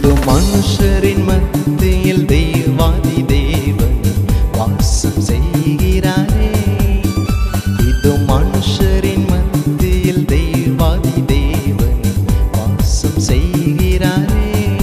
இது மனுஷரின் மத்தியில் தேவாதி தேவன் வாசம் செய்கிறாரே இது மனுஷரின் மத்தியில் தேவாதி தேவன் வாசம் செய்கிறாரே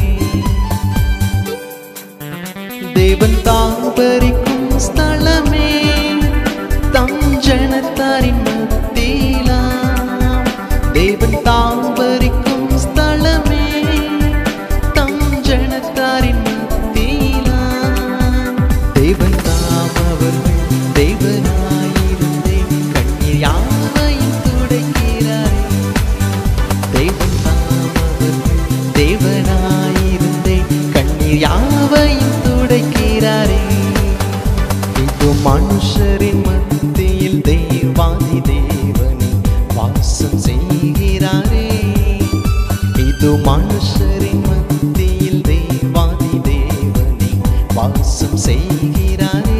தேவன் தாபரிக்கும் ஸ்தலமே தம் ஜனத்தாரின் மத்தியிலாம் தேவன் தாபரிக்கும் ஸ்தலமே தம் ஜனத்தாரின் மத்தியிலாம் தேவன் தாம் அவர்கள் தேவனாயிருந்தே கண்ணீர் யாவையும் துடைக்கிறாரே தேவன் தாம் அவர்கள் தேவனாயிருந்தே கண்ணீர் யாவையும் துடைக்கிறாரே இது மனுஷரின் மத்தியில் தேவாதி தேவனே வாசம் செய்கிறாரே இது மனுஷரின் மத்தியில் தேவாதி தேவனே வாசம் செய்கிறாரே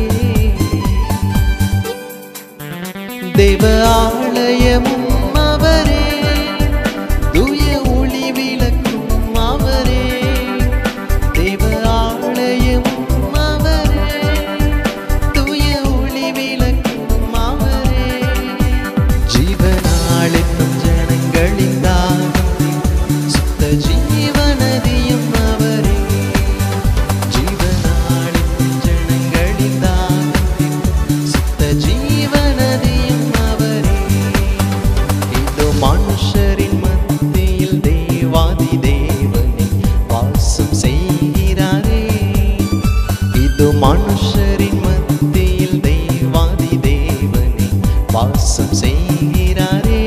தேவ ஆலயமும் அவரே தூய ஒளி விளக்கும் அவரே தேவ ஆலயமும் அவரே தூய ஒளி விளக்கும் அவரே ஜீவனாளென்னும் ஜனங்களின் தாகம் சுத்த ஜீவநதியும் அவரே ஜீவனாளென்னும் ஜனங்களின் தாகம் சுத்த ஜீவநதியும் அவரே இது மனுஷரின் மத்தியில் தேவாதி தேவனே வாசம் செய்கிறாரே இது மனுஷரின் மத்தியில் தேவாதி தேவனே வாசம் செய்கிறாரே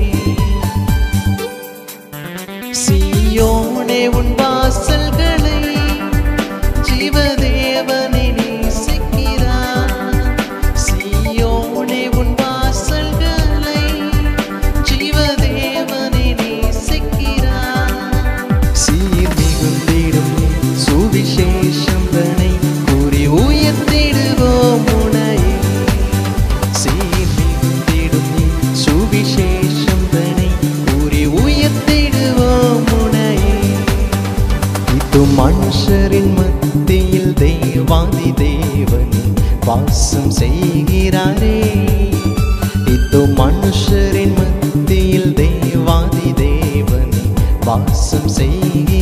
சீயோனே உன் வாசல்களை ஜீவதேவனை நேசிக்கிறார் சீயோனே உன் வாசல்களை ஜீவதேவனை நேசிக்கிறார் சீர் மிகுந்திடும் சுவிசேஷம் தனை கூறி உயர்த்திடுவோம் உனையே சீர் மிகுந்திடும் சுவிசேஷம் தனை கூறி உயர்த்திடுவோம் உனையே இது மனுஷரின் மத்தியில் தேவாதி தேவனே வாசம் செய்கிறாரே இது மனுஷரின் மத்தியில் தேவாதி தேவனே வாசம் செய்கிறாரே